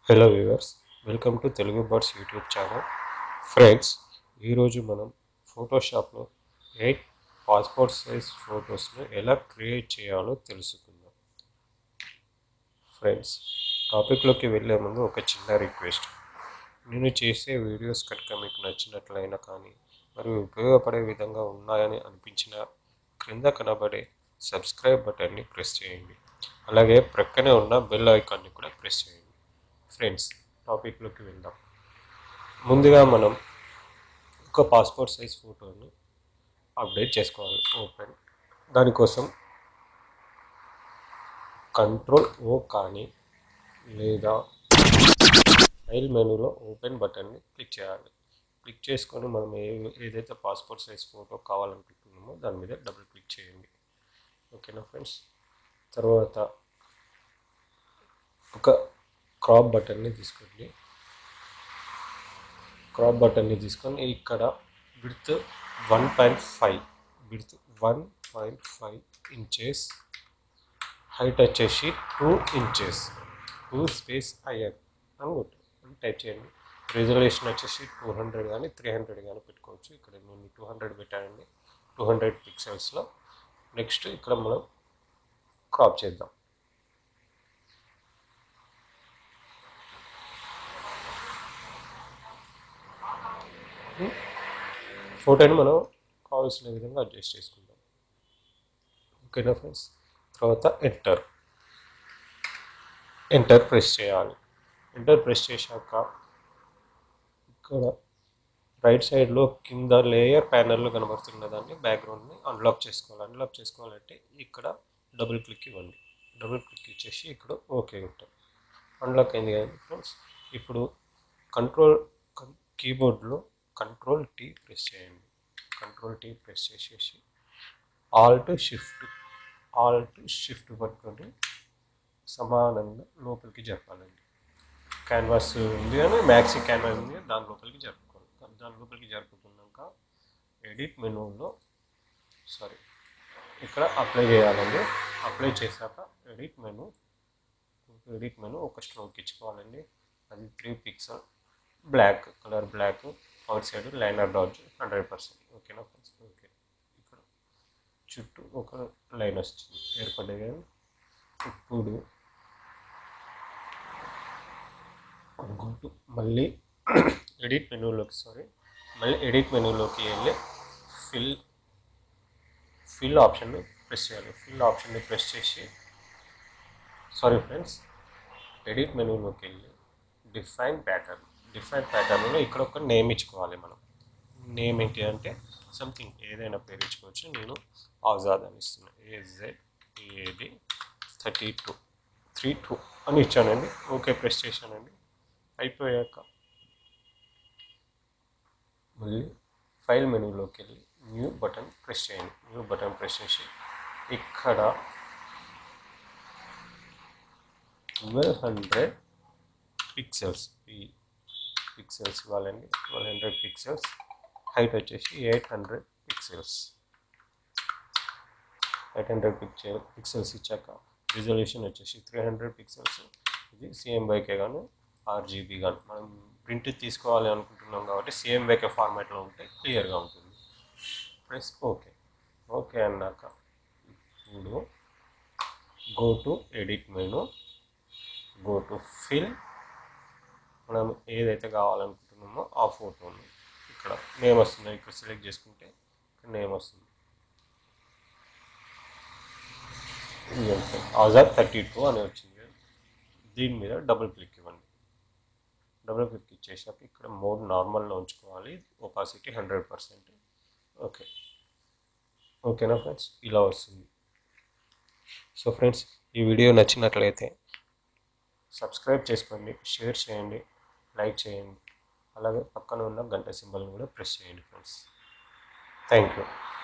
hello viewers welcome to Telugu birds YouTube channel friends ఈరోజు మనం ఫోటోషాప్లో ఎయిట్ పాస్పోర్ట్ సైజ్ ఫొటోస్ను ఎలా క్రియేట్ చేయాలో తెలుసుకుందాం ఫ్రెండ్స్ టాపిక్లోకి వెళ్ళే ముందు ఒక చిన్న రిక్వెస్ట్ నేను చేసే వీడియోస్ కనుక మీకు నచ్చినట్లయినా కానీ మరియు ఉపయోగపడే విధంగా ఉన్నాయని అనిపించిన క్రింద కనబడే సబ్స్క్రైబ్ బటన్ని ప్రెస్ చేయండి అలాగే ప్రక్కనే ఉన్న బెల్ ఐకాన్ని కూడా ప్రెస్ చేయండి ఫ్రెండ్స్ టాపిక్లోకి వెళ్దాం ముందుగా మనం ఒక పాస్పోర్ట్ సైజ్ ఫోటోని అప్డేట్ చేసుకోవాలి ఓపెన్ దానికోసం కంట్రోల్ ఓ కానీ లేదా ఫైల్ మెనూలో ఓపెన్ బటన్ని క్లిక్ చేయాలి క్లిక్ చేసుకొని మనం ఏ ఏదైతే పాస్పోర్ట్ సైజ్ ఫోటో కావాలనుకుంటున్నామో దాని మీద డబుల్ క్లిక్ చేయండి ఓకేనా ఫ్రెండ్స్ తర్వాత ఒక క్రాప్ బటన్ని తీసుకోండి క్రాప్ బటన్ని తీసుకొని ఇక్కడ width one point five width one point five inches height వచ్చేసి two inches two space IN అని కొట్టు అని టైప్ చేయండి రిజల్యూషన్ వచ్చేసి టూ హండ్రెడ్ కానీ త్రీ హండ్రెడ్ కానీ పెట్టుకోవచ్చు ఇక్కడ నేను టూ హండ్రెడ్ పెట్టానండి టూ హండ్రెడ్ పిక్సెల్స్లో నెక్స్ట్ ఇక్కడ మనం క్రాప్ చేద్దాం ఫోటోని మనం కావాల్సిన విధంగా అడ్జస్ట్ చేసుకుందాం ఓకేనా ఫ్రెండ్స్ తర్వాత ఎంటర్ ఎంటర్ ప్రెస్ చేయాలి ఎంటర్ ప్రెస్ చేశాక ఇక్కడ రైట్ సైడ్లో కింద లేయర్ ప్యానల్లో కనబడుతున్న దాన్ని బ్యాక్గ్రౌండ్ని అన్లాక్ చేసుకోవాలి అన్లాక్ చేసుకోవాలంటే ఇక్కడ డబుల్ క్లిక్ ఇవ్వండి డబుల్ క్లిక్ ఇచ్చేసి ఇక్కడ ఓకే ఉంటాం అన్లాక్ అయింది కదండి ఫ్రెండ్స్ ఇప్పుడు కంట్రోల్ కీబోర్డ్లో కంట్రోల్ టీ ప్రెస్ చేయండి కంట్రోల్ టీ ప్రెస్ చేసేసి ఆల్ట్ షిఫ్ట్ ఆల్ట్ షిఫ్ట్ పట్టుకొని సమానంగా లోపలికి జరపాలండి క్యాన్వాస్ ఉంది అని మ్యాక్సీ క్యాన్వాస్ ఉంది దాని లోపలికి జరుపుకోవాలి దాని లోపలికి జరుపుకున్నాక ఎడిట్ మెనూలో సారీ ఇక్కడ అప్లై చేయాలండి అప్లై చేశాక ఎడిట్ మెనూ ఎడిట్ మెనూ ఒక స్ట్రోక్ ఇచ్చుకోవాలండి అది three pixel black colour black outside liner dot hundred percent ఓకేనా ఫ్రెండ్స్ ఓకే ఇక్కడ చుట్టూ ఒక లైన్ వస్తుంది ఏర్పడ్డది కానీ ఇప్పుడు గుంటు మళ్ళీ ఎడిట్ మెనూలోకి సారీ మళ్ళీ ఎడిట్ మెనూలోకి వెళ్ళి ఫిల్ ఫిల్ ఆప్షన్ని ప్రెస్ చేయాలి ఫిల్ ఆప్షన్ని ప్రెస్ చేసి సారీ ఫ్రెండ్స్ ఎడిట్ మెనూలోకి వెళ్ళి డిఫైన్ ప్యాటర్న్ డిఫైన్ ప్యాటర్న్లో ఇక్కడ ఒక నేమ్ ఇచ్చుకోవాలి మనం నేమ్ ఏంటి అంటే సంథింగ్ ఏదైనా పేరు ఇచ్చుకోవచ్చు నేను ఆజాద్ అని ఇస్తున్నాను A Z A D thirty two three two అని ఇచ్చానండి ఓకే ప్రెస్ చేశానండి అయిపోయాక మళ్ళీ ఫైల్ మెనూలోకి వెళ్ళి న్యూ బటన్ ప్రెస్ చేయండి న్యూ బటన్ ప్రెస్ చేసి ఇక్కడ ట్వెల్వ్ హండ్రెడ్ పిక్సెల్స్ ఈ పిక్సెల్స్ ఇవ్వాలండి ట్వెల్వ్ హండ్రెడ్ పిక్సెల్స్ హైట్ వచ్చేసి eight hundred pixels eight hundred picture pixels ఇచ్చాక రిజల్యూషన్ వచ్చేసి త్రీ హండ్రెడ్ పిక్సెల్స్ ఇది సిఎంబైకే కానీ ఆర్జీబీ కానీ మనం ప్రింట్ తీసుకోవాలి అనుకుంటున్నాం కాబట్టి సిఎంబైకే ఫార్మాట్లో ఉంటే క్లియర్గా ఉంటుంది ప్లస్ ఓకే ఓకే అన్నాక ఇప్పుడు go to edit menu go to fill మనం ఏదైతే కావాలనుకుంటున్నామో ఆ ఫోటోని ఇక్కడ నేమ్ వస్తుంది ఇక్కడ సెలెక్ట్ చేసుకుంటే ఇక్కడ నేమ్ వస్తుంది ఆజాద్ థర్టీ టూ అని వచ్చింది దీని మీద డబుల్ క్లిక్ ఇవ్వండి డబుల్ క్లిక్ ఇచ్చేసాక ఇక్కడ మోడ్ నార్మల్లో ఉంచుకోవాలి ఒపాసిటీ హండ్రెడ్ పర్సెంట్ ఓకే ఓకేనా ఫ్రెండ్స్ ఇలా వస్తుంది సో ఫ్రెండ్స్ ఈ వీడియో నచ్చినట్లయితే సబ్స్క్రైబ్ చేసుకోండి షేర్ చేయండి లైక్ చేయండి అలాగే పక్కన ఉన్న గంట సింబల్ని కూడా ప్రెస్ చేయండి ఫ్రెండ్స్ థ్యాంక్ యూ